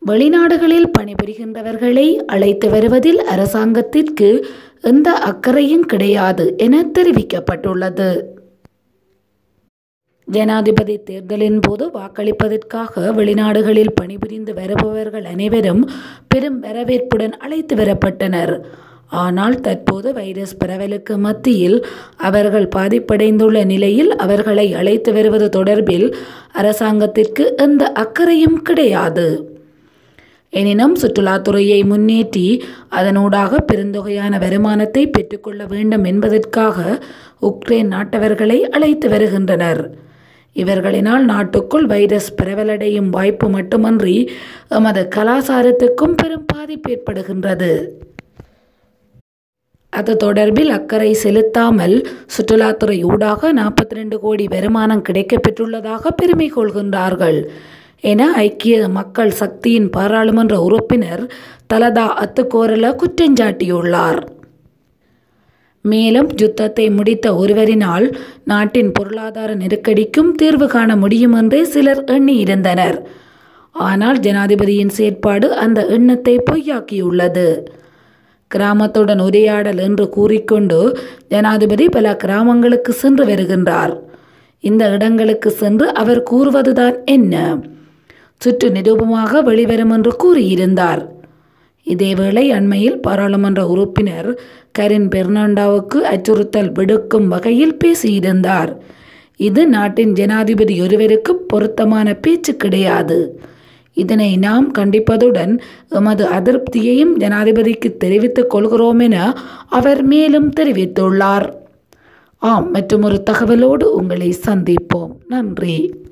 வெளிநாடுகளில் பணிபுரிகின்றவர்களை அழைத்து வருவதில் அரசாங்கத்திற்கு எந்த அக்கறையும் கிடையாது என தெரிவிக்கப்பட்டுள்ளது ஜனாதிபதி தேர்தலின் போது வாக்களிப்பதற்காக வெளிநாடுகளில் பணிபுரிந்து வருபவர்கள் அனைவரும் பெரும் வரவேற்புடன் அழைத்து வரப்பட்டனர் ஆனால் தற்போது வைரஸ் பரவலுக்கு மத்தியில் அவர்கள் பாதிப்படைந்துள்ள நிலையில் அவர்களை அழைத்து வருவது தொடர்பில் அரசாங்கத்திற்கு எந்த அக்கறையும் கிடையாது எனினும் சுற்றுலாத்துறையை முன்னேற்றி அதனூடாக பெருந்தொகையான வருமானத்தை பெற்றுக்கொள்ள வேண்டும் என்பதற்காக உக்ரைன் நாட்டவர்களை அழைத்து வருகின்றனர் இவர்களினால் நாட்டுக்குள் வைரஸ் பரவலடையும் வாய்ப்பு மட்டுமன்றி எமது கலாசாரத்துக்கும் பெரும் பாதிப்பு ஏற்படுகின்றது அது தொடர்பில் அக்கறை செலுத்தாமல் சுற்றுலாத்துறை ஊடாக நாற்பத்தி ரெண்டு கோடி வருமானம் கிடைக்கப்பெற்றுள்ளதாக பெருமை கொள்கின்றார்கள் என ஐக்கிய மக்கள் சக்தியின் பாராளுமன்ற உறுப்பினர் தலதா அத்துக்கோரல குற்றஞ்சாட்டியுள்ளார் மேலும் யுத்தத்தை முடித்த ஒருவரினால் நாட்டின் பொருளாதார நெருக்கடிக்கும் தீர்வு காண முடியும் என்றே சிலர் எண்ணியிருந்தனர் ஆனால் ஜனாதிபதியின் செயற்பாடு அந்த எண்ணத்தை பொய்யாக்கியுள்ளது கிராமத்துடன் உரையாடல் என்று கூறிக்கொண்டு ஜனாதிபதி பல கிராமங்களுக்கு சென்று வருகின்றார் இந்த இடங்களுக்கு சென்று அவர் கூறுவதுதான் என்ன சுற்று நிரூபமாக வெளிவரும் என்று கூறியிருந்தார் இதேவேளை அண்மையில் பாராளுமன்ற உறுப்பினர் கரின் பெர்னாண்டாவுக்கு அச்சுறுத்தல் விடுக்கும் வகையில் பேசியிருந்தார் இது நாட்டின் ஜனாதிபதி ஒருவருக்கு பொருத்தமான பேச்சு கிடையாது இதனை நாம் கண்டிப்பதுடன் எமது அதிருப்தியையும் ஜனாதிபதிக்கு தெரிவித்துக் கொள்கிறோம் என அவர் மேலும் தெரிவித்துள்ளார் ஆம் மற்றும் ஒரு தகவலோடு உங்களை சந்திப்போம் நன்றி